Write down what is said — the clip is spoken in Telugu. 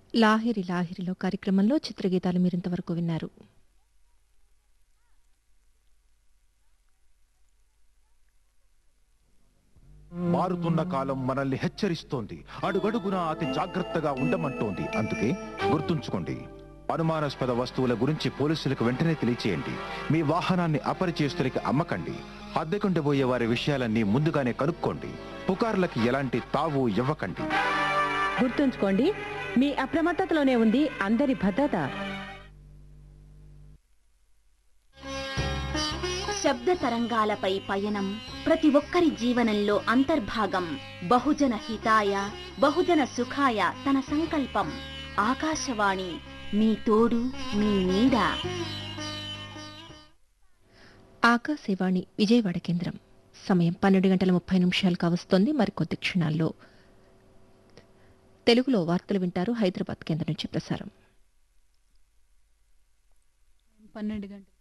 లాహిరి లాహిరిలో కార్యక్రమంలో చిత్రగీతాలు మీరింతవరకు విన్నారు మారుతున్న కాలం మనల్ని హెచ్చరిస్తోంది అడుగడుగునా అతి జాగ్రత్తగా ఉండమంటోంది అందుకే గుర్తుంచుకోండి అనుమానాస్పద వస్తువుల గురించి పోలీసులకు వెంటనే తెలియచేయండి మీ వాహనాన్ని అపరిచేస్తులకి అమ్మకండి అద్దెకుండబోయే వారి విషయాలన్నీ ముందుగానే కనుక్కోండి పుకార్లకి ఎలాంటి తావు ఇవ్వకండి గుర్తుంచుకోండి మీ అప్రమత్తతలోనే ఉంది అందరి భద్రత శబ్ద తరంగాలపై పయనం ప్రతి ఒక్కరి జీవనంలో అంతర్భాగం బహుజన హితాయ బహుజన సుఖాయ తన సంకల్పం ఆకాశవాణి మీ తోడు మీ నీడ ఆకాశవాణి విజయవాడ కేంద్రం సమయం పన్నెండు గంటల ముప్పై నిమిషాలు కావస్తోంది మరికొద్ది క్షణాల్లో తెలుగులో వార్తలు వింటారు హైదరాబాద్ కేంద్రం నుంచి ప్రసారం పన్నెండు గంటలు